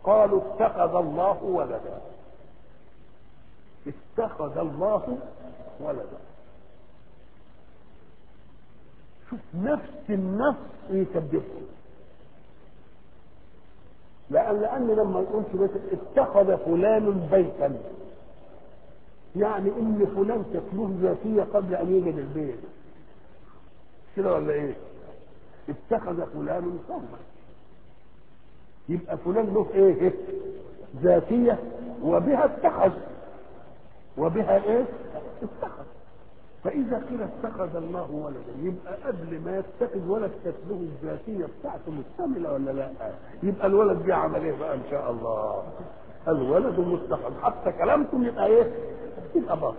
قالوا اتخذ الله ولدا اتخذ الله ولدا شوف نفس النص يكذبه لأن لأن لما يقول مثلا اتخذ فلان بيتا يعني إن فلان كانت له ذاتية قبل أن يوجد البيت كده ولا إيه؟ اتخذ فلان ثم يبقى فلان له إيه؟ ذاتية وبها اتخذ وبها إيه؟ اتخذ فإذا قيل اتخذ الله ولدا يبقى قبل ما يتخذ ولد كانت له الذاتية بتاعته مكتملة ولا لا؟ يبقى الولد دي عمل ايه بقى إن شاء الله؟ الولد متخذ حتى كلامكم يبقى ايه؟ يبقى باطل.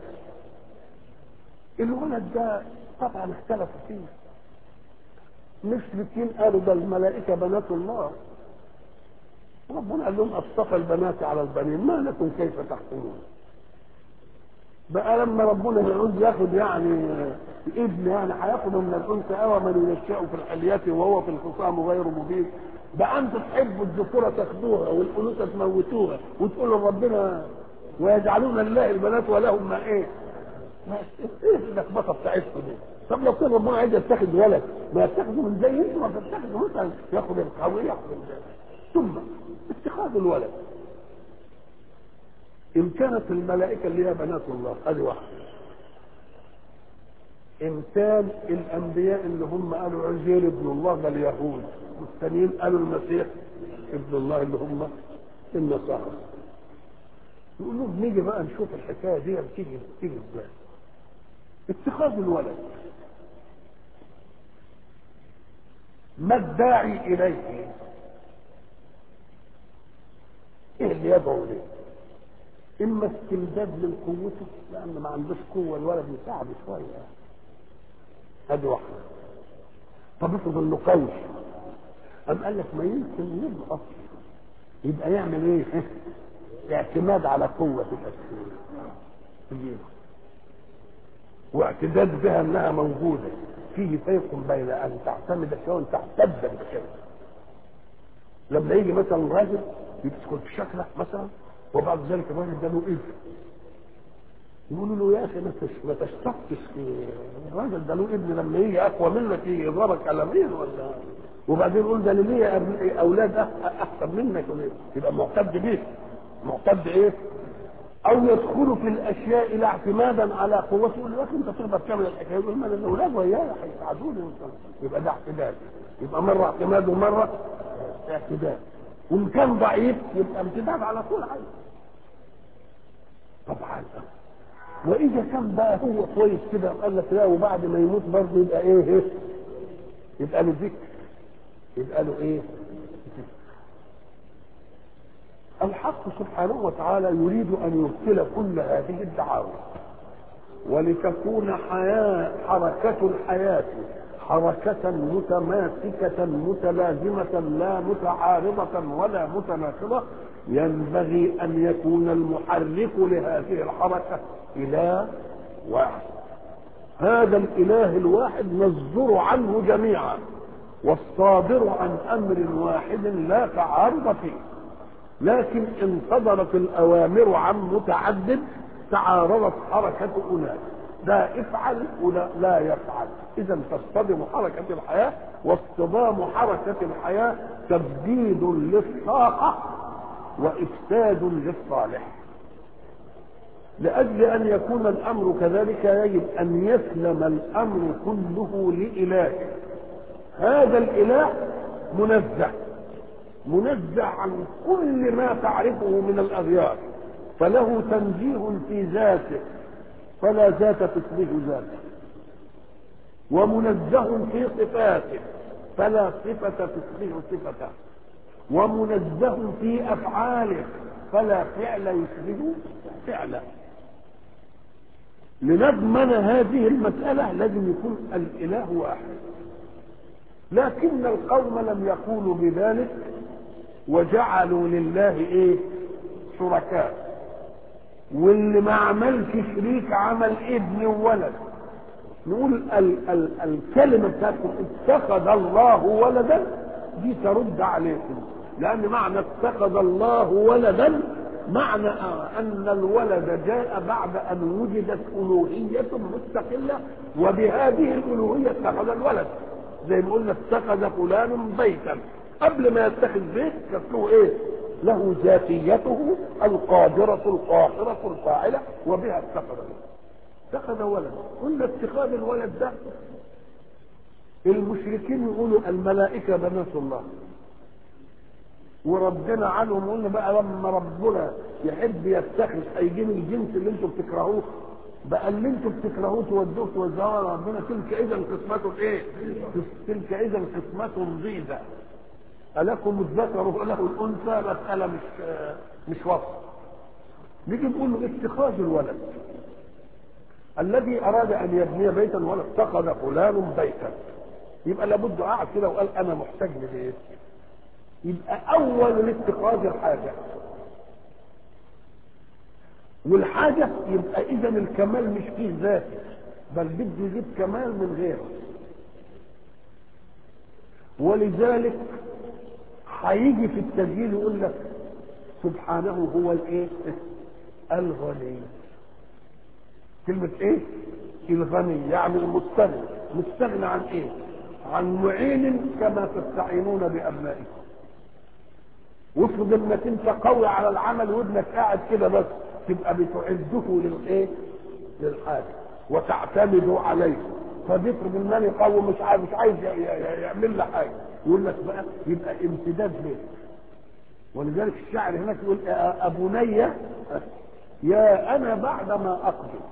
الولد ده طبعا اختلفوا فيه. مشركين قالوا ده الملائكة بنات الله. ربنا قال لهم اصطفى البنات على البنين ما لكم كيف تحكمون؟ بقى لما ربنا يعوز ياخد يعني ابن يعني هياخده من الانثى او من ينشأ في الحليات وهو في الخصام غير مبين بقى انتوا تحبوا الذكوره تاخدوها والانوثه تموتوها وتقولوا ربنا ويجعلون لله البنات ولهم ما ايه؟ ما ايه اللخبطه بتاعتكم دي؟ طب لو كان ربنا عايز يتخذ ولد ما يتخذه من زي انتوا ما تتخذوا مثلا ياخد القوي ياخد ثم اتخاذ الولد إن كانت الملائكة اللي هي بنات الله هذه واحدة إن كان الأنبياء اللي هم قالوا عزير ابن الله ده اليهود والثانيين قالوا المسيح ابن الله اللي هم النصارى يقول لهم نيجي بقى نشوف الحكاية دي بتيجي بتيجي ازاي اتخاذ الولد ما الداعي إليه ايه اللي يدعو ليه اما استمداد من قوته لان ما عندوش قوه الولد يساعده شويه ادي واحده طب افرض انه قوي قام قال لك ما يمكن يضعف يبقى يعمل ايه؟ اعتماد على قوه الاسئله واعتداد بها انها موجوده فيه فرق بين ان تعتمد شيئا وان تعتد بشيء لما يجي مثلا راجل يدخل في شكله مثلا وبعد ذلك الراجل ده له ابن يقولوا له يا اخي ما تشتقش في الراجل ده له ابن لما يجي اقوى منك يجي يضربك قلمين ولا وبعدين يقول ده اللي ليه اولاد احسن منك يبقى معتد بيه معتد ايه؟ او يدخل في الاشياء لا اعتمادا على قوته يقول له انت تقدر تعمل الحكايه يقول ما الاولاد وياي هيساعدوني يبقى ده اعتدال يبقى مره اعتماد ومره اعتدال وان كان ضعيف يبقى امتداد على طول عايز طبعا واذا كان بقى هو كويس كده قال لك لا وبعد ما يموت برضه يبقى ايه, إيه؟ يبقى له ذكر يبقى له ايه الحق سبحانه وتعالى يريد ان يبطل كل هذه الدعاوى ولتكون حياة حركة الحياة حركة متماسكة متلازمة لا متعارضة ولا متناقضة ينبغي أن يكون المحرك لهذه الحركة إله واحد هذا الإله الواحد نصدر عنه جميعا والصادر عن أمر واحد لا تعارض فيه لكن إن صدرت الأوامر عن متعدد تعارضت حركة أناس ده افعل ولا لا يفعل اذا تصطدم حركه الحياه واصطدام حركه الحياه تبديد للطاقه وافساد للصالح لاجل ان يكون الامر كذلك يجب ان يسلم الامر كله لاله هذا الاله منزه منزه عن كل ما تعرفه من الاغيار فله تنزيه في ذاته فلا ذات تشبه ذاته ومنزه في صفاته فلا صفة تشبه صفته ومنزه في أفعاله فلا فعل يشبه فعله لنضمن هذه المسألة لازم يكون الإله واحد لكن القوم لم يقولوا بذلك وجعلوا لله ايه شركاء واللي ما عملش شريك عمل ابن وولد نقول ال ال الكلمه بتاعتكم اتخذ الله ولدا دي ترد عليكم لان معنى اتخذ الله ولدا معنى ان الولد جاء بعد ان وجدت الوهيه مستقله وبهذه الالوهيه اتخذ الولد زي ما قلنا اتخذ فلان بيتا قبل ما يتخذ بيت كانت له ايه؟ له ذاتيته القادرة القاهرة الفاعلة وبها اتخذ اتخذ ولد قلنا اتخاذ الولد ده المشركين يقولوا الملائكة بنات الله وربنا عنهم قلنا بقى لما ربنا يحب يتخذ هيجيب الجنس اللي انتم بتكرهوه بقى اللي انتم بتكرهوه تودوه توزعوه ربنا تلك اذا قسمة ايه؟ تلك اذا قسمة ضيزة ألكم الذكر وله الأنثى مسألة مش مش وصف نيجي نقول له اتخاذ الولد الذي أراد أن يبني بيتا ولا اتخذ فلان بيتا يبقى لابد قاعد كده وقال أنا محتاج لبيت يبقى أول الاتخاذ الحاجة والحاجة يبقى إذا الكمال مش فيه ذاتي بل بده يجيب كمال من غيره ولذلك هيجي في التسجيل يقول لك سبحانه هو الايه؟ الغني. كلمة ايه؟ الغني يعني المستغني، مستغني عن ايه؟ عن معين كما تستعينون بابنائكم. وافرض انك انت قوي على العمل وابنك قاعد كده بس تبقى بتعده للايه؟ للحاجة وتعتمد عليه. فبيفرض انني قوي مش عايز مش عايز يعمل لي حاجه يقول لك بقى يبقى امتداد ليه ولذلك الشاعر هناك يقول ابني يا انا بعد ما اقدم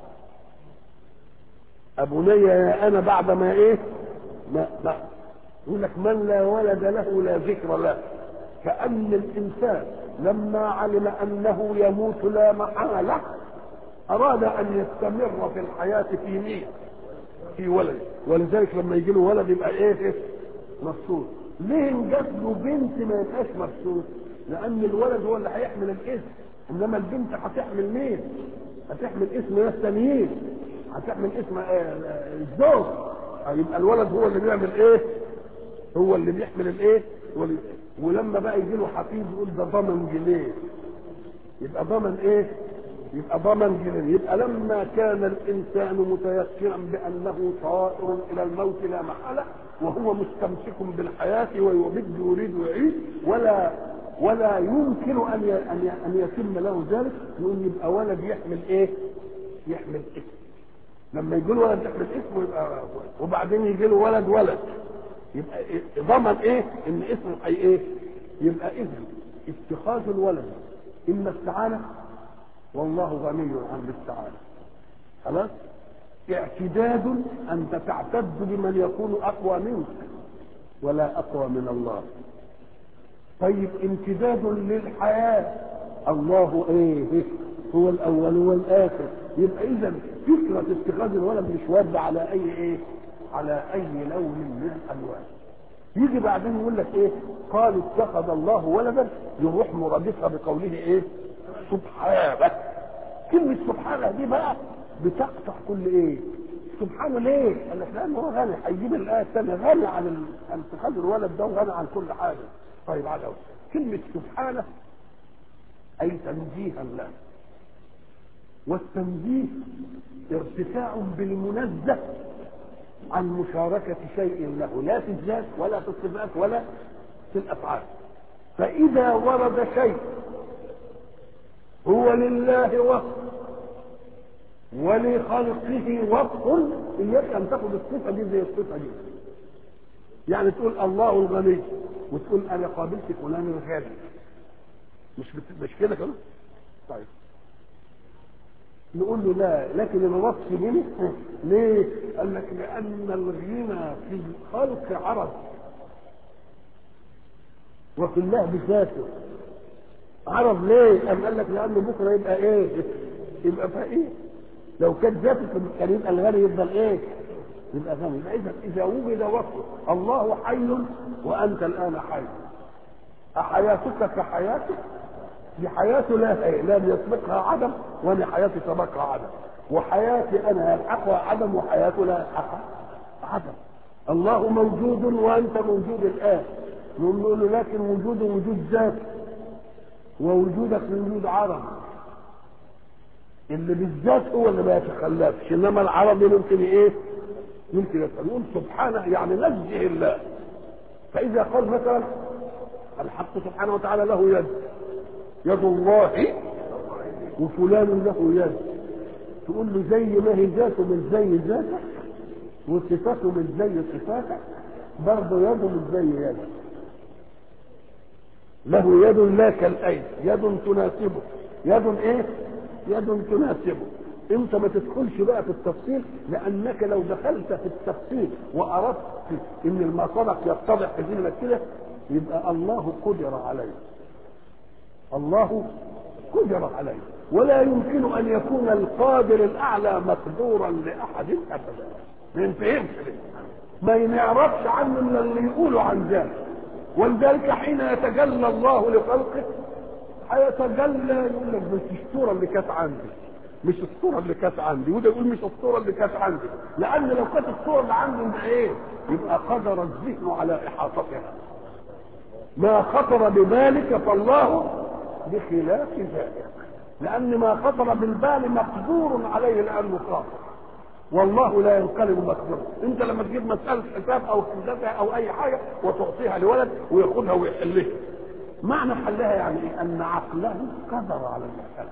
ابني يا انا بعد ما ايه ما, ما يقول لك من لا ولد له لا ذكر له كأن الإنسان لما علم أنه يموت لا محالة أراد أن يستمر في الحياة في مين؟ في ولد ولذلك لما يجي له ولد يبقى ايه مبسوط ليه جات له بنت ما يبقاش مبسوط لان الولد هو اللي هيحمل الاسم انما البنت هتحمل مين هتحمل اسم ناس تانيين هتحمل اسم الزوج يبقى الولد هو اللي بيعمل ايه هو اللي بيحمل الايه ولما بقى يجي له حفيد يقول ده ضمن جنيه يبقى ضمن ايه يبقى ضمن جنين يبقى لما كان الانسان متيقنا بانه طائر الى الموت لا محاله وهو مستمسك بالحياه ويبد يريد يعيش ولا ولا يمكن ان ان ان يتم له ذلك يقول يبقى ولد يحمل ايه؟ يحمل اسم لما يجي له ولد يحمل اسمه يبقى وبعدين يجي له ولد ولد يبقى ضمن ايه؟ ان اسمه اي ايه؟ يبقى اذن اتخاذ الولد اما استعانه والله غني عن الاستعانة خلاص اعتداد أنت تعتد بمن يكون أقوى منك ولا أقوى من الله طيب امتداد للحياة الله ايه هو الأول والآخر يبقى إذا فكرة اتخاذ الولد مش واردة على أي ايه على أي لون من الألوان يجي بعدين يقول لك ايه قالوا اتخذ الله ولدا يروح مرادفها بقوله ايه سبحانه كلمة سبحانه دي بقى بتقطع كل ايه سبحانه ليه؟ قال لك لانه هو غني هيجيب الايه الثانيه غني عن اتخاذ الولد ده وغني عن كل حاجه طيب على أول. كلمه سبحانه اي تنزيها له والتنزيه ارتفاع بالمنزه عن مشاركة شيء له لا في الذات ولا في الصفات ولا في الأفعال فإذا ورد شيء هو لله وصف ولخلقه وصف إياك أن تاخذ الصفة دي زي الصفة دي يعني تقول الله الغني وتقول أنا قابلت فلان الغني مش بت... مش كده كده طيب نقول له لا لكن الوصف منه ليه؟ قال لك لأن الغنى في الخلق عرض وفي الله بذاته عرض ليه؟ قام قال لك لأنه بكرة يبقى إيه؟ يبقى فقير لو كان ذاته كان يبقى الغني يفضل إيه؟ يبقى غني يبقى إذا إذا وجد وصف الله حي وأنت الآن حي أحياتك كحياتك دي حياته لا لم يسبقها عدم وانا حياتي سبقها عدم وحياتي انا يلحقها عدم وحياته لا يلحقها عدم الله موجود وانت موجود الان نقول له لكن وجوده وجود ذات ووجودك وجود عرض اللي بالذات هو اللي ما يتخلفش انما العرض ممكن ايه يمكن يقول سبحانه يعني نزه الله فاذا قال مثلا الحق سبحانه وتعالى له يد يد الله وفلان له يد تقول له زي ما هي ذاته مش زي ذاتك وصفاته مش زي صفاتك برضه يده مش زي يدك له يد لا كالايد يد تناسبه يد ايه يد تناسبه انت ما تدخلش بقى في التفصيل لانك لو دخلت في التفصيل واردت ان المصالح يتضح في ذهنك كده يبقى الله قدر عليه الله قدر عليه ولا يمكن ان يكون القادر الاعلى مقدورا لاحد ابدا ما ينفهمش ما يعرفش عنه الا اللي يقولوا عن ذلك ولذلك حين يتجلى الله لخلقه هيتجلى يقول لك مش الصوره اللي كانت عندي مش الصوره اللي كانت عندي وده يقول مش الصوره اللي كانت عندي لان لو كانت الصوره اللي عندي يبقى ايه يبقى قدر الذهن على احاطتها ما خطر ببالك فالله بخلاف ذلك لان ما خطر بالبال مقدور عليه لانه خاطر والله لا ينقلب مقدورا انت لما تجيب مساله حساب او هندسه او اي حاجه وتعطيها لولد وياخدها ويحلها معنى حلها يعني ايه ان عقله قدر على المساله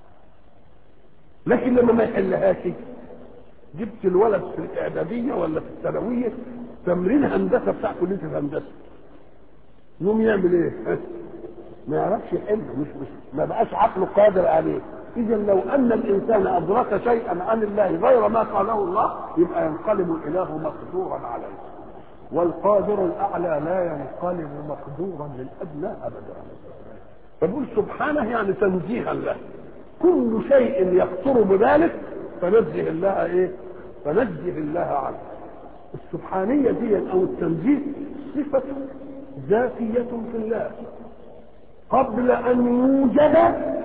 لكن لما ما يحلهاش جبت الولد في الاعداديه ولا في الثانويه تمرين هندسه بتاع كليه الهندسه يقوم يعمل ايه؟ ما يعرفش يحل مش مش ما بقاش عقله قادر عليه اذا لو ان الانسان ادرك شيئا عن الله غير ما قاله الله يبقى ينقلب الاله مقدورا عليه والقادر الاعلى لا ينقلب مقدورا للادنى ابدا فبقول سبحانه يعني تنزيها له كل شيء يخطر بذلك فنزه الله ايه فنزه الله عنه السبحانيه دي او التنزيه صفه ذاتيه في الله قبل ان يوجد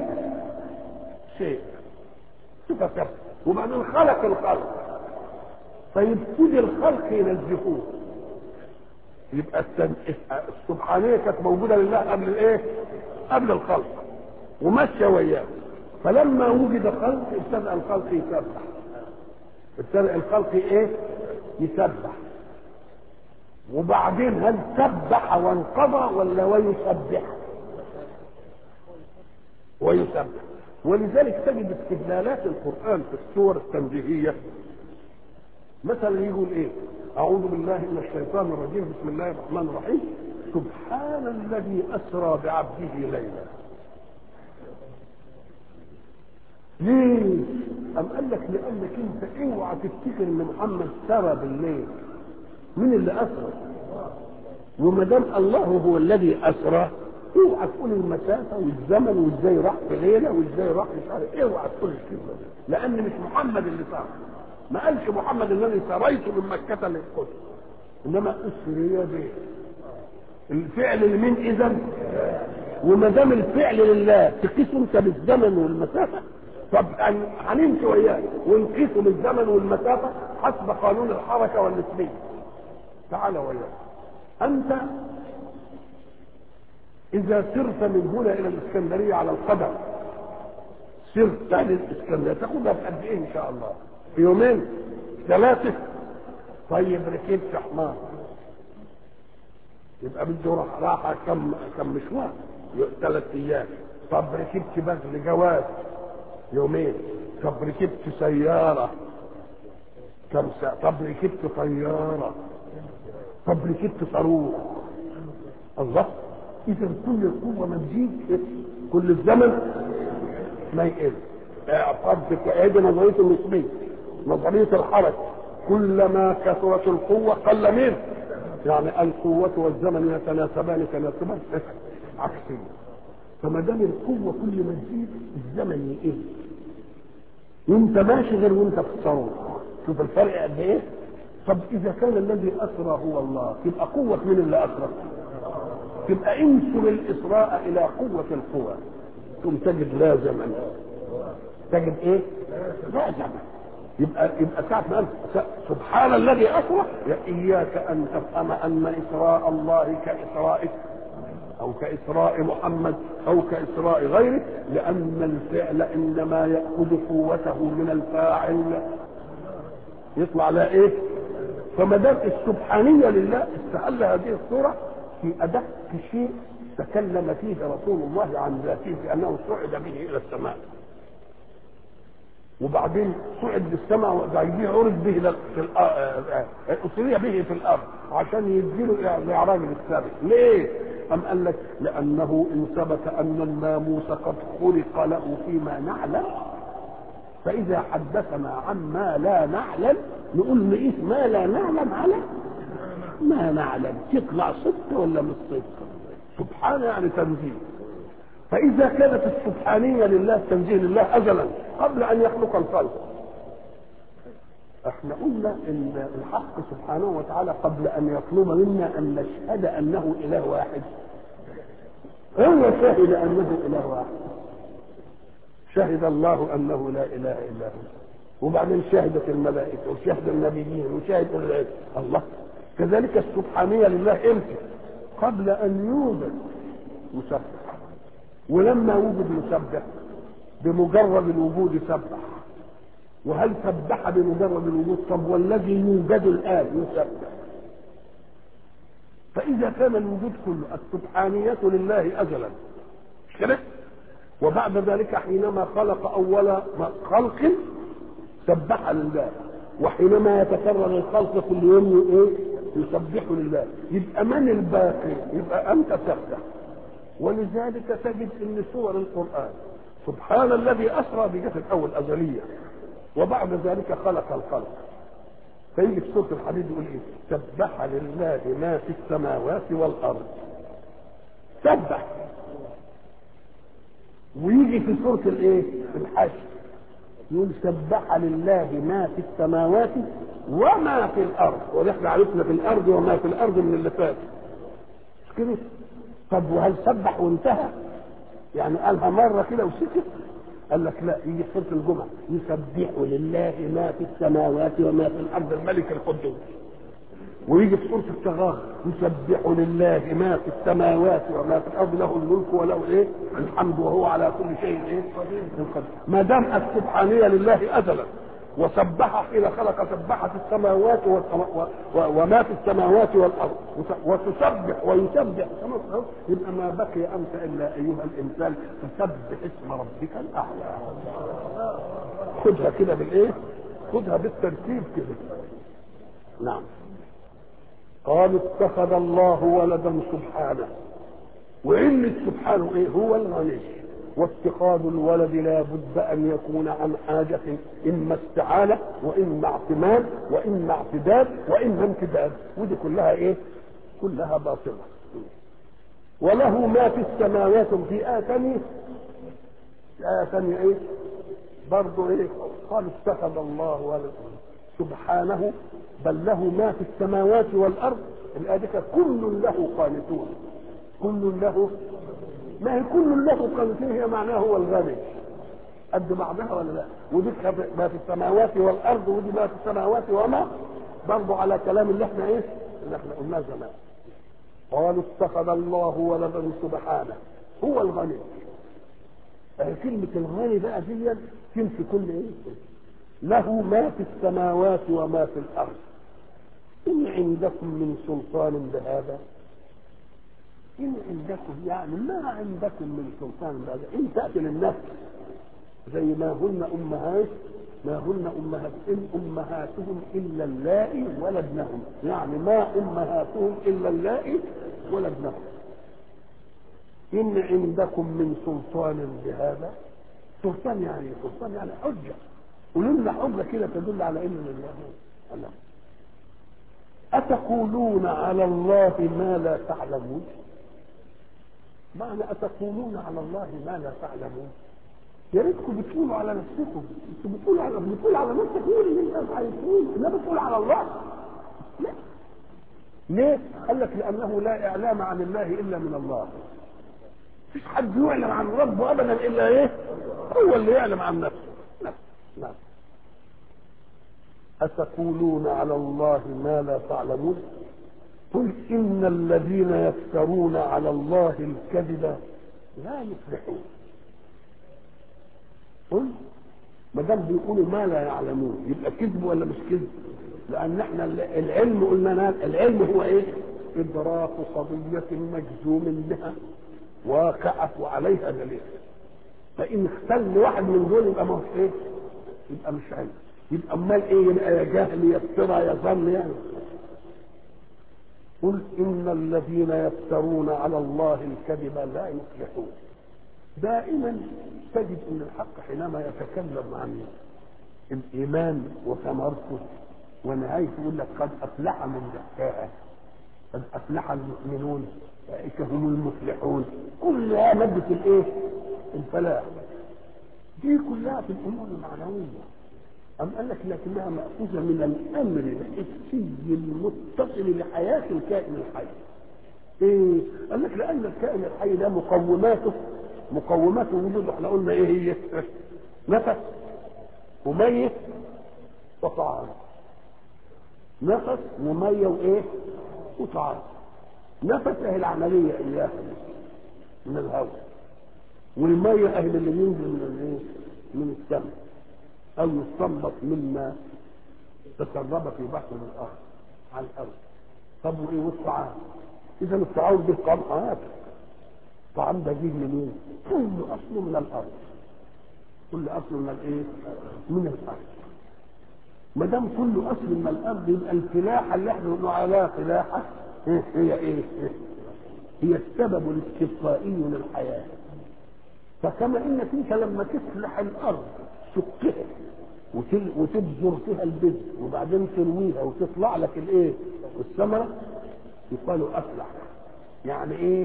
شيء صفه كذا وبعدين خلق الخلق فيبتدي الخلق ينزهوه يبقى التن... السبحانيه كانت موجوده لله قبل الايه؟ قبل الخلق وماشيه وياه فلما وجد خلق ابتدأ الخلق يسبح ابتدأ الخلق ايه؟ يسبح وبعدين هل سبح وانقضى ولا ويسبح؟ ويسبح ولذلك تجد استدلالات القرآن في السور التنزيهية مثلا يقول ايه؟ أعوذ بالله من الشيطان الرجيم بسم الله الرحمن الرحيم سبحان الذي أسرى بعبده ليلا ليه؟ أم قال لك لأنك أنت اوعى تفتكر إن محمد سرى بالليل مين اللي أسرى؟ وما دام الله هو الذي أسرى اوعى تقول المسافة والزمن وازاي راح في ليلة وازاي راح مش عارف اوعى تقول الكلمة دي لأن مش محمد اللي سرى ما قالش محمد الذي سريت من مكة للقدس إنما أسري به الفعل لمين إذا؟ وما دام الفعل لله تقيسه أنت بالزمن والمسافة طب هنمشي وياه ونقيسه بالزمن والمسافه حسب قانون الحركه والنسبيه تعال وياه انت اذا سرت من هنا الى الاسكندريه على القدم سرت للاسكندريه تاخدها في قد ايه ان شاء الله في يومين ثلاثه طيب ركبت حمار يبقى بده راح راحه كم كم مشوار ثلاث ايام طب ركبت بغل جواز يومين طب ركبت سيارة كم ساعة طب ركبت طيارة طب ركبت صاروخ الله إذا كل القوة ما تزيد كل الزمن ما يقل اعتقد هذه نظرية النسبية نظرية الحركة كلما كثرت القوة قل منه يعني القوة والزمن يتناسبان تناسبا عكسيا فما دام القوة كل ما تزيد الزمن يقل وانت ماشي غير وانت في الصاروخ شوف الفرق قد ايه طب اذا كان الذي اسرى هو الله تبقى قوة من اللي اسرى تبقى انسب الاسراء الى قوة القوى ثم تجد لا زمن تجد ايه لا زمن يبقى يبقى ساعة ما قال سبحان الذي أسرى إياك أن تفهم أن إسراء الله كإسرائك أو كإسراء محمد أو كإسراء غيره لأن الفعل إنما يأخذ قوته من الفاعل يطلع على إيه؟ فما دام السبحانية لله استهل هذه الصورة في أدق شيء تكلم فيه رسول الله عن ذاته بأنه صعد به إلى السماء وبعدين صعد للسماء وبعدين عرض به في أسري به في الأرض عشان يديله الإعراج للسابق ليه؟ أم قال لك لأنه إن ثبت أن الناموس قد خلق له فيما نعلم فإذا حدثنا عما لا نعلم نقول نقيس ما لا نعلم على ما نعلم تطلع صدق ولا مش صدق سبحانه يعني تنزيه فإذا كانت السبحانية لله تنزيه لله أزلا قبل أن يخلق الخلق احنا قلنا ان الحق سبحانه وتعالى قبل ان يطلب منا ان نشهد انه اله واحد هو شهد انه اله واحد شهد الله انه لا اله الا هو وبعدين شهدت الملائكه وشهد النبيين وشهد الله كذلك السبحانيه لله امتى قبل ان يوجد مسبح ولما وجد مسبح بمجرد الوجود سبح وهل سبح بمجرد الوجود طب والذي يوجد الان يسبح فاذا كان الوجود كله السبحانيه لله ازلا مش كده وبعد ذلك حينما خلق اول خلق سبح لله وحينما يتكرر الخلق كل يوم ايه يسبح لله يبقى من الباقي يبقى انت تسبح ولذلك تجد ان سور القران سبحان الذي اسرى بجسد اول ازليه وبعد ذلك خلق الخلق فيجي في سوره الحديد يقول ايه سبح لله ما في السماوات والارض سبح ويجي في سوره الايه الحج يقول سبح لله ما في السماوات وما في الارض ونحن عرفنا في الارض وما في الارض من اللي فات مش كده طب وهل سبح وانتهى يعني قالها مره كده وسكت قال لك لا يجي سوره الجمعه يسبح لله ما في السماوات وما في الارض الملك القدوس ويجي في سوره التغابن يسبح لله ما في السماوات وما في الارض له الملك وله ايه الحمد وهو على كل شيء ايه قدير ما دام السبحانيه لله ازلا وسبح حين خلق سبحت السماوات وما في السماوات والارض وتسبح ويسبح يبقى ما بقي انت الا ايها الانسان فسبح اسم ربك الاعلى خدها كده بالايه؟ خدها بالترتيب كده نعم قالوا اتخذ الله ولدا سبحانه وعلة سبحانه ايه هو الغني واتخاذ الولد لا بد ان يكون عن حاجة اما استعانة واما اعتماد واما اعتداد واما امتداد ودي كلها ايه كلها باطلة وله ما في السماوات في آية ثانية آية ثانية ايه برضه ايه قال اتخذ الله ولدا سبحانه بل له ما في السماوات والارض الايه دي كل له قانتون كل له ما هي كل له قانتون هي معناها هو الغني قد بعضها ولا لا ودي ما في السماوات والارض ودي ما في السماوات وما برضه على كلام اللي احنا ايه اللي احنا قلناه زمان قالوا اتخذ الله ولدا سبحانه هو الغني كلمة الغني بقى دي تمشي كل ايه له ما في السماوات وما في الارض ان عندكم من سلطان بهذا ان عندكم يعني ما عندكم من سلطان بهذا ان تاتي للنفس زي ما هن امهات ما هن امهات ان امهاتهم الا اللائي ولدنهم يعني ما امهاتهم الا اللائي ولدنهم ان عندكم من سلطان بهذا سلطان يعني سلطان يعني حجه قولوا لنا حجه كده تدل على ان لله الله أتقولون على الله ما لا تعلمون معنى أتقولون على الله ما لا تعلمون يا ريتكم بتقولوا على نفسكم انتوا بتقولوا على بتقول على نفسك قول اللي انت عايز تقول لا بتقول على الله لا ليه؟ قال لك لأنه لا إعلام عن الله إلا من الله مفيش حد يعلم عن ربه أبدا إلا إيه؟ هو اللي يعلم عن نفسه نفسه نفسه أتقولون على الله ما لا تعلمون قل إن الذين يفترون على الله الكذب لا يفلحون قل ما دام بيقولوا ما لا يعلمون يبقى كذب ولا مش كذب؟ لأن احنا العلم قلنا العلم هو ايه؟ إدراك قضية مجزوم بها واقعة وعليها دليل فإن اختل واحد من دول يبقى ما هوش ايه؟ يبقى مش علم يبقى امال ايه يبقى يا جهل يا افترى يا ظن يعني قل ان الذين يفترون على الله الكذب لا يفلحون دائما تجد ان الحق حينما يتكلم عن الايمان وثمرته ونهايته يقول لك قد افلح من زكاها قد افلح المؤمنون اولئك هم المفلحون كلها ماده الايه؟ الفلاح دي كلها في الامور المعنويه أم قال لك لكنها مأخوذة من الأمر الحسي المتصل لحياة الكائن الحي. إيه؟ قال لك لأن الكائن الحي ده مقوماته مقومات وجوده احنا قلنا إيه هي؟ نفس ومية وطعام. نفس ومية وإيه؟ وطعام. نفس أهي العملية إياها من الهواء. والمية أهي اللي بينزل من الإيه؟ من السماء. أو يستنبط مما تسرب في بحر الأرض على الأرض طب وإيه والطعام؟ إذا الطعام ده قمعات الطعام ده جه منين؟ كل أصله من الأرض كل أصله من الإيه؟ من الأرض ما دام كل أصل من الأرض يبقى الفلاحة اللي احنا بنقول عليها فلاحة إيه هي إيه؟ هي السبب الاستبقائي للحياة فكما انك انت لما تفلح الارض تسقها وتبذر فيها البذر وبعدين ترويها وتطلع لك الايه الثمره يقال افلح يعني ايه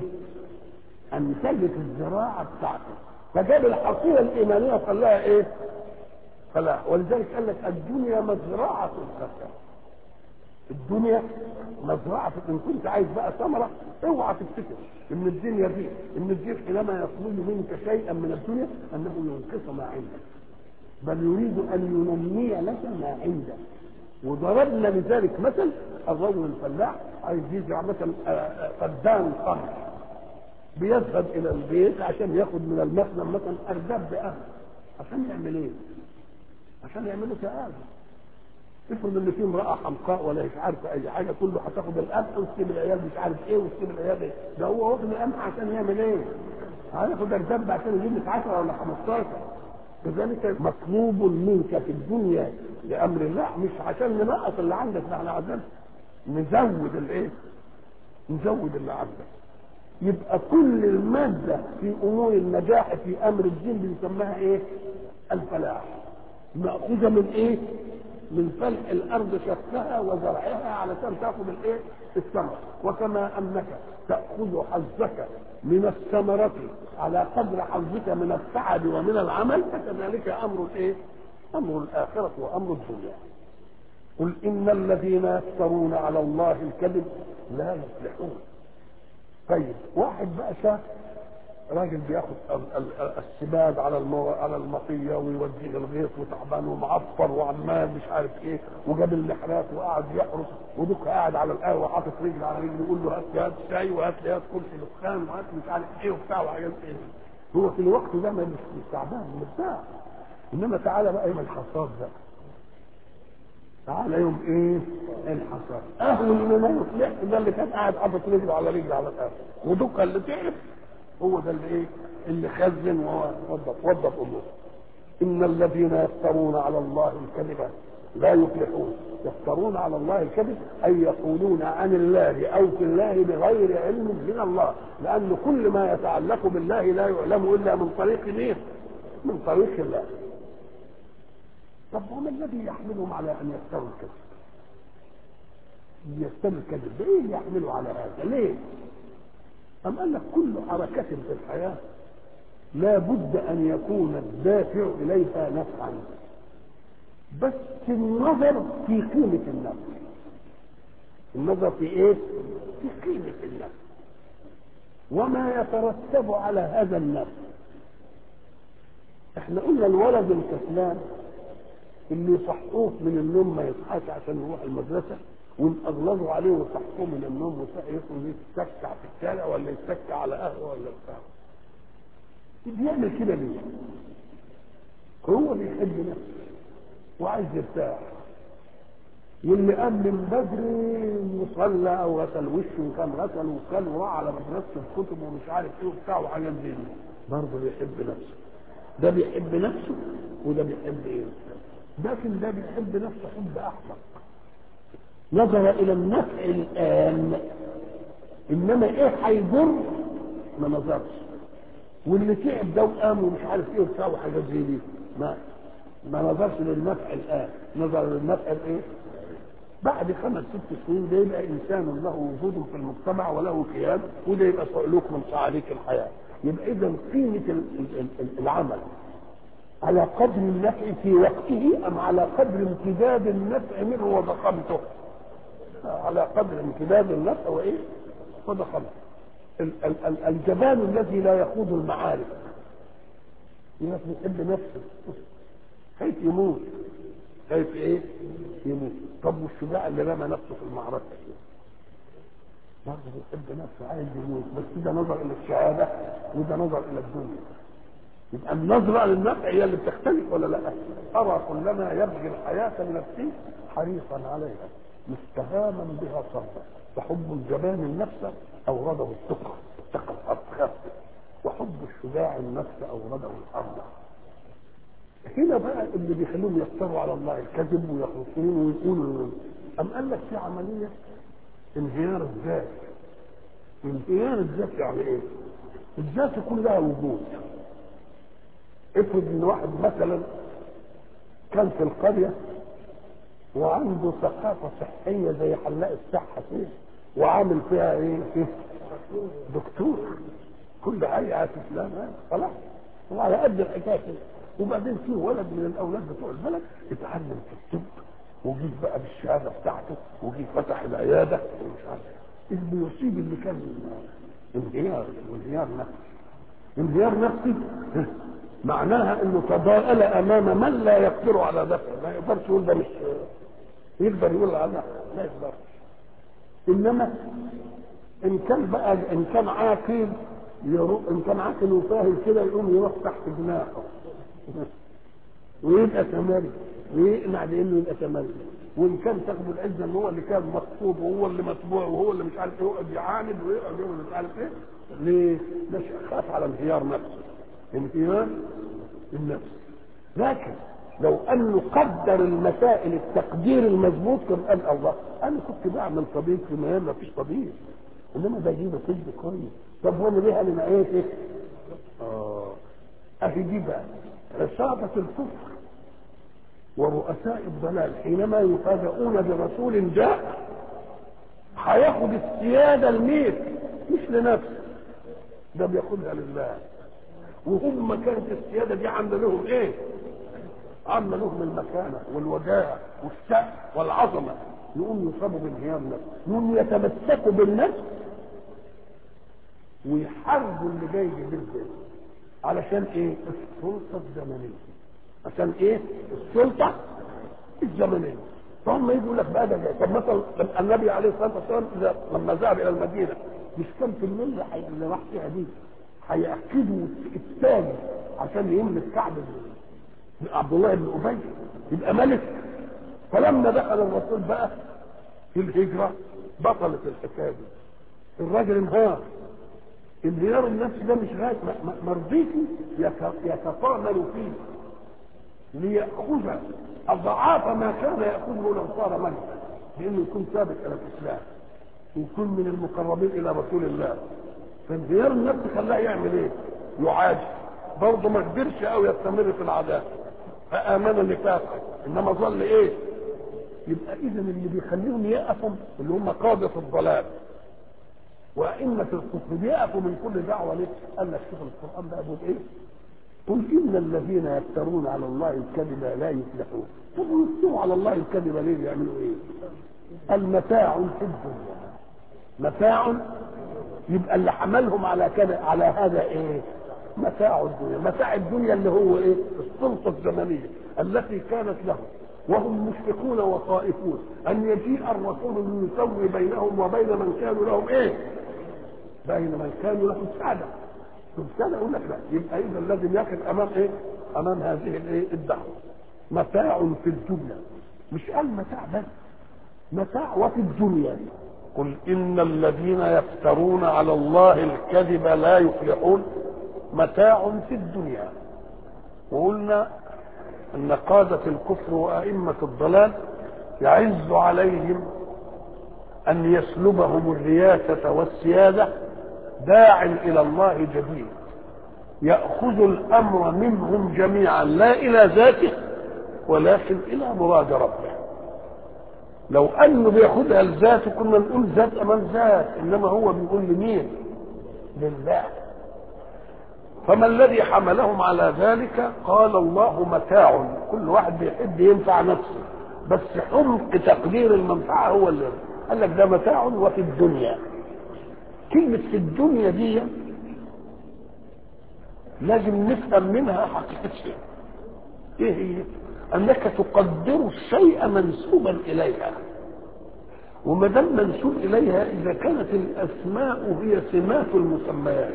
انتجت الزراعه بتاعته فجاب الحصيله الايمانيه وخلاها ايه فلاح ولذلك قال لك الدنيا مزرعه الخسر الدنيا مزرعة إن كنت عايز بقى ثمرة اوعى تفتكر إن الدنيا دي إن الدين حينما يطلب منك شيئا من الدنيا أنه ينقص ما عندك بل يريد أن ينمي لك ما عندك وضربنا لذلك مثل الرجل الفلاح عايز يزرع مثلا فدان قمح بيذهب إلى البيت عشان ياخد من المخزن مثلا أرداب بأهل عشان يعمل إيه؟ عشان يعملوا سآلة افرض ان في امراه حمقاء ولا مش عارفه اي حاجه كله هتاخد القمح وتسيب العيال مش عارف ايه وتسيب العيال ايه ده هو واخد القمح عشان يعمل ايه؟ هياخد الدب عشان يجيب لك 10 ولا 15 كذلك مطلوب منك في الدنيا لامر الله مش عشان ننقص اللي عندك ده احنا عايزين نزود الايه؟ نزود اللي عندك يبقى كل الماده في امور النجاح في امر الدين بنسميها ايه؟ الفلاح مأخوذة من ايه؟ من فلح الارض شقها وزرعها علشان تاخذ الايه؟ الثمر وكما انك تاخذ حظك من الثمرة على قدر حظك من التعب ومن العمل فكذلك امر الايه؟ امر الاخرة وامر الدنيا. قل ان الذين يفترون على الله الكذب لا يفلحون. طيب واحد بقى شاف راجل بياخد السباد على المو... على المطيه ويوديه الغيط وتعبان ومعفر وعمال مش عارف ايه وجاب اللحرات وقعد يحرس ودوك قاعد على القهوه حاطط رجل على رجل يقول له هات لي هات شاي وهات لي هات كرسي دخان وهات مش عارف ايه وبتاع وحاجات ايه هو في الوقت ده ما مش تعبان مرتاح انما تعالى بقى يوم الحصاد ده تعالى يوم ايه الحصاد اهون من ما يصلح ده اللي كان قاعد حاطط رجله على رجل على القهوه ودوك اللي تعب هو ده اللي ايه اللي خزن ووظف وظف اموره ان الذين يفترون على الله الكذب لا يفلحون يفترون على الله الكذب اي يقولون عن الله او في الله بغير علم من الله لان كل ما يتعلق بالله لا يعلم الا من طريق مين من طريق الله طب وما الذي يحملهم على ان يفتروا الكذب يفتروا الكذب بايه يحملوا على هذا ليه أم قال لك كل حركة في الحياة لا بد أن يكون الدافع إليها نفعا بس النظر في قيمة النفس النظر في إيه؟ في قيمة النفس وما يترتب على هذا النفس احنا قلنا الولد الكسلان اللي يصحوه من النوم ما يصحاش عشان يروح المدرسه ويأغلظوا عليه ويصحوه من النوم ويخرج يتسكع في الشارع ولا يتسكع على قهوه ولا بتاع بيعمل كده ليه؟ هو بيحب نفسه وعايز يرتاح واللي قام من بدري وصلى او غسل وشه وكان غسل وكان وراح على مدرسه الكتب ومش عارف ايه وبتاع وحاجات زي دي برضه بيحب نفسه ده بيحب نفسه وده بيحب ايه؟ لكن ده بيحب نفسه حب احمق نظر الى النفع الان انما ايه هيضر ما نظرش واللي تعب ده وقام ومش عارف ايه وبتاع وحاجات زي دي ما ما نظرش للنفع الان نظر للنفع الايه؟ بعد خمس ست سنين ده يبقى انسان له وجود في المجتمع وله كيان وده يبقى سلوك من صعاليك الحياه يبقى اذا قيمه العمل على قدر النفع في وقته ام على قدر امتداد النفع منه وضخامته على قدر امتداد النفع وايه وضخامته الجبان الذي لا يخوض المعارك الناس بيحب نفسه خايف يموت خايف ايه يموت طب والشجاع اللي رمى نفسه في المعركه برضه بيحب نفسه عايز يموت بس ده نظر الى الشهاده وده نظر الى الدنيا يبقى النظره للنفع هي اللي بتختلف ولا لا؟ ارى كلما يبغي الحياه لنفسه حريصا عليها مستهاما بها صبرا فحب الجبان النفس اورده التقى التقى الارض وحب الشجاع النفس اورده الارض هنا بقى اللي بيخلوهم يفتروا على الله الكذب ويخرصون ويقولوا أم قال لك في عملية انهيار الذات انهيار الذات يعني ايه؟ الذات يكون لها وجود افرض ان واحد مثلا كان في القرية وعنده ثقافة صحية زي حلاق الصحة كده وعامل فيها ايه؟ دكتور كل حاجة عارف فلان خلاص وعلى قد الحكاية كده وبعدين في ولد من الاولاد بتوع البلد اتعلم في الطب وجيت بقى بالشهاده بتاعته وجيت فتح العياده ومش عارف اللي يصيب اللي كان انهيار وانهيار نفسي انهيار نفسي معناها انه تضاءل امام من لا يقدر على دفعه ما يقدرش يقول ده مش يقدر يقول على لا يقدرش انما ان كان بقى ان كان عاقل يروح ان كان عاقل وفاهم كده يقوم يروح تحت جناحه ويبقى تمري ويقنع بانه يبقى تمري وان كان تاخد العزه ان هو اللي كان مطلوب وهو اللي متبوع وهو اللي مش عارف ايه يقعد يعاند ويقعد يقول مش عارف ايه ليه؟ ده خاف على انهيار نفسه انهيار النفس لكن لو انه قدر المسائل التقدير المظبوط كان قال الله انا كنت بعمل طبيب في ميال ما فيش طبيب انما بجيب طب كويس طب وانا ليه انا ايه اه اهي دي بقى عصابة الكفر ورؤساء الضلال حينما يفاجئون برسول جاء هياخد السيادة الميت مش لنفسه ده بياخدها لله وهم كانت السيادة دي عاملة لهم ايه؟ عاملة لهم المكانة والوجاهة والشأن والعظمة يقوم يصابوا بانهيار النفس يقوم يتمسكوا بالنفس ويحاربوا اللي جاي بالذات علشان ايه السلطة الزمنية عشان ايه السلطة الزمنية فهم يقول لك بقى ده جاي طب مثلا النبي عليه الصلاة والسلام إذا لما ذهب إلى المدينة مش كان في الليل اللي راح فيها دي هيأكدوا التاج عشان يملك كعب عبد الله بن أبي يبقى ملك فلما دخل الرسول بقى في الهجرة بطلت الحكاية دي الراجل انهار انهيار النفس ده مش غاية مرضيتي يتطامل فيه ليأخذ أضعاف ما كان يأخذه لو صار ملكا لأنه يكون ثابت إلى الإسلام ويكون من المقربين إلى رسول الله فانهيار النفس خلاه يعمل إيه؟ يعاجز برضه ما قدرش أو يستمر في العذاب فآمن نفاقا إنما ظل إيه؟ يبقى إذا اللي بيخليهم يقفوا اللي هم قادة الضلال وأئمة الكفر بيقفوا من كل دعوة ليه؟ قال لك شوف القرآن بقى بيقول إيه؟ قل إن الذين يفترون على الله الكذب لا يفلحون طب يفتروا على الله الكذب ليه يعملوا إيه؟ المتاع في الدنيا متاع يبقى اللي حملهم على كده على هذا إيه؟ متاع الدنيا متاع الدنيا اللي هو ايه السلطه الزمنيه التي كانت لهم وهم مشفقون وخائفون ان يجيء الرسول ليسوي بينهم وبين من كانوا لهم ايه بين من كانوا لهم سعاده سعاده يقول لك لا يبقى اذا لازم يقف امام ايه امام هذه الايه الدعوه متاع في الدنيا مش قال متاع بس متاع وفي الدنيا قل ان الذين يفترون على الله الكذب لا يفلحون متاع في الدنيا وقلنا ان قادة الكفر وائمة الضلال يعز عليهم ان يسلبهم الرياسة والسيادة داع الى الله جديد يأخذ الامر منهم جميعا لا الى ذاته ولكن الى مراد ربه لو انه بياخدها لذاته كنا نقول ذات امام ذات انما هو بيقول لمين لله فما الذي حملهم على ذلك قال الله متاع كل واحد بيحب ينفع نفسه بس حمق تقدير المنفعه هو اللي قال لك ده متاع وفي الدنيا كلمه في الدنيا دي لازم نفهم منها حقيقه شيء ايه هي انك تقدر الشيء منسوبا اليها وما دام منسوب اليها اذا كانت الاسماء هي سمات المسميات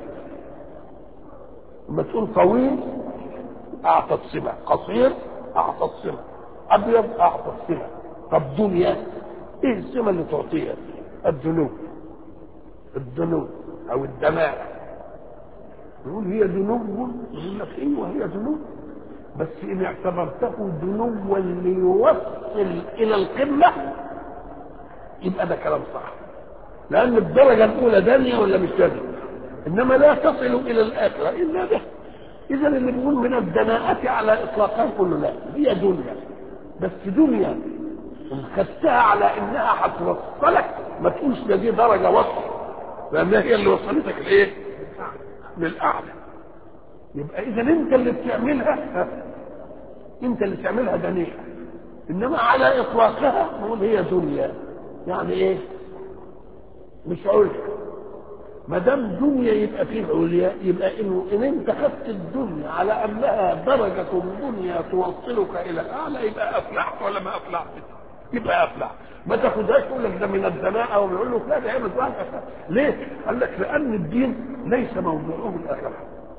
لما تقول طويل اعطت سمه قصير اعطت سمه ابيض اعطت سمه طب دنيا ايه السمه اللي تعطيها الذنوب الذنوب او الدماء يقول هي ذنوب يقول لك ايوه هي ذنوب بس ان اعتبرته ذنوا ليوصل الى القمه يبقى ده كلام صح لان الدرجه الاولى دنيا ولا مش دنيا انما لا تصل الى الاخره الا به اذا اللي بيقول من الدناءة على اطلاقها كله لا هي دنيا بس دنيا ان خدتها على انها هتوصلك ما تقولش ده دي درجه وصل لانها هي اللي وصلتك لايه؟ للاعلى يبقى اذا انت اللي بتعملها انت اللي بتعملها دنيئه انما على اطلاقها نقول هي دنيا يعني ايه مش عليا ما دام دنيا يبقى فيه عليا يبقى انه ان انت خدت الدنيا على انها درجه دنيا توصلك الى اعلى يبقى افلحت ولا ما افلحت يبقى افلح ما تاخدهاش تقول لك ده من الدناءه ويقول لك لا ده هي مزرعه ليه؟ قال لك لان الدين ليس موضوعه الاخره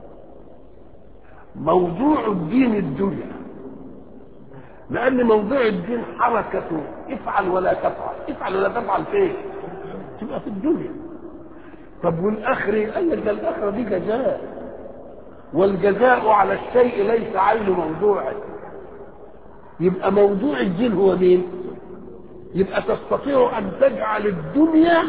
موضوع الدين الدنيا لان موضوع الدين حركته افعل ولا تفعل افعل ولا تفعل فين تبقى في الدنيا طب والاخره قال لك ده الاخره دي جزاء والجزاء على الشيء ليس عين موضوعه يبقى موضوع الدين هو مين يبقى تستطيع ان تجعل الدنيا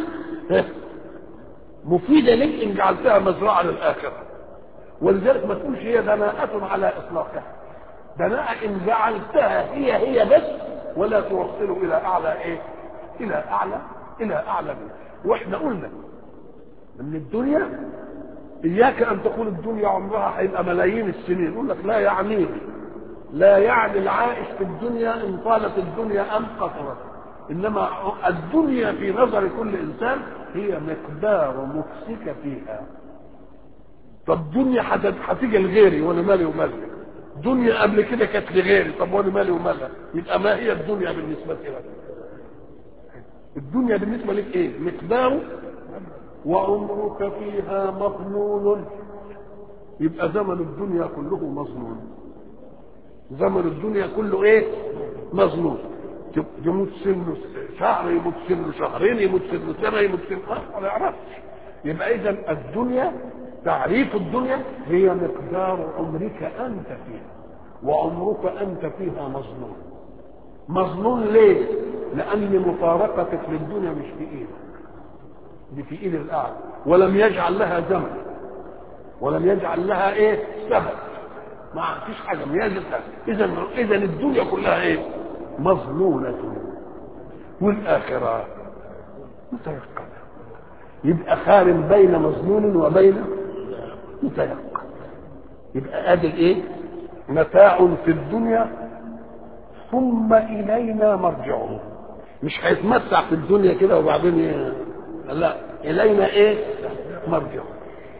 مفيدة لك ان جعلتها مزرعة للآخرة ولذلك ما تقولش هي دناءة على إطلاقها دناءة إن جعلتها هي هي بس ولا توصل إلى أعلى إيه؟ إلى أعلى إلى أعلى منه وإحنا قلنا إن الدنيا إياك أن تقول الدنيا عمرها هيبقى ملايين السنين يقول لك لا يعنيني لا يعني العائش في الدنيا إن طالت الدنيا أم قصرت إنما الدنيا في نظر كل إنسان هي مقدار مكسك فيها طب دنيا هتيجي لغيري وانا مالي ومالها دنيا قبل كده كانت لغيري طب وانا مالي ومالها يبقى ما هي الدنيا بالنسبه لك الدنيا بالنسبه لك ايه مقدار وعمرك فيها مظنون يبقى زمن الدنيا كله مظنون زمن الدنيا كله ايه مظنون يموت سنه شهر يموت سنه شهرين يموت سنه سنه يموت سنه ما يعرفش يبقى اذا الدنيا تعريف الدنيا هي مقدار عمرك انت فيها وعمرك انت فيها مظنون مظنون ليه لان مفارقتك للدنيا مش في ايدك دي في ايد الاعلى ولم يجعل لها زمن ولم يجعل لها ايه سبب ما فيش حاجه ميزتها اذا اذا الدنيا كلها ايه مظنونه والاخره متيقنه يبقى خارم بين مظنون وبين متيقن يبقى ادي الايه متاع في الدنيا ثم الينا مرجعهم مش هيتمتع في الدنيا كده وبعدين ي... لا الينا ايه مرجعهم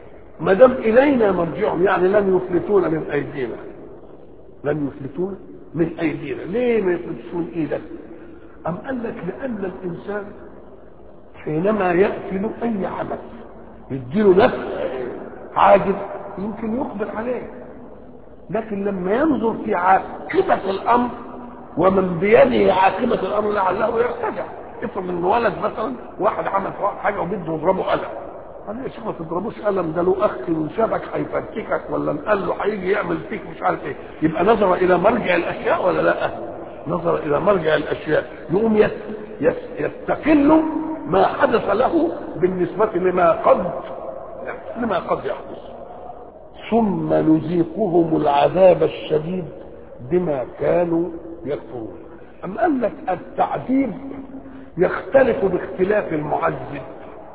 ما دام الينا مرجعهم يعني لن يفلتون من ايدينا لن يفلتون من ايدينا ليه ما يفلتوش من ايدك ام قال لك لان الانسان حينما ياتي له اي عمل يديله نفس عاجز يمكن يقبل عليه لكن لما ينظر في عاقبة الأمر ومن بيده عاقبة الأمر لعله يرتجع افرض ان ولد مثلا واحد عمل حاجة وبده يضربه قلم قال يا شيخ ما تضربوش قلم ده له اخ وشبك هيفككك ولا قال له هيجي يعمل فيك مش عارف ايه يبقى نظر الى مرجع الاشياء ولا لا نظر الى مرجع الاشياء يقوم يس يس يستقل ما حدث له بالنسبة لما قد لما قد يحدث ثم نذيقهم العذاب الشديد بما كانوا يكفرون أم قال لك التعذيب يختلف باختلاف المعذب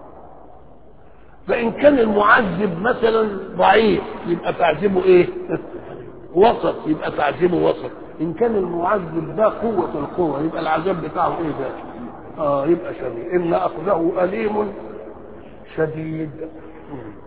فإن كان المعذب مثلا ضعيف يبقى تعذيبه إيه؟ وسط يبقى تعذيبه وسط إن كان المعذب ده قوة القوة يبقى العذاب بتاعه إيه ده؟ آه يبقى شديد إن أخذه أليم شديد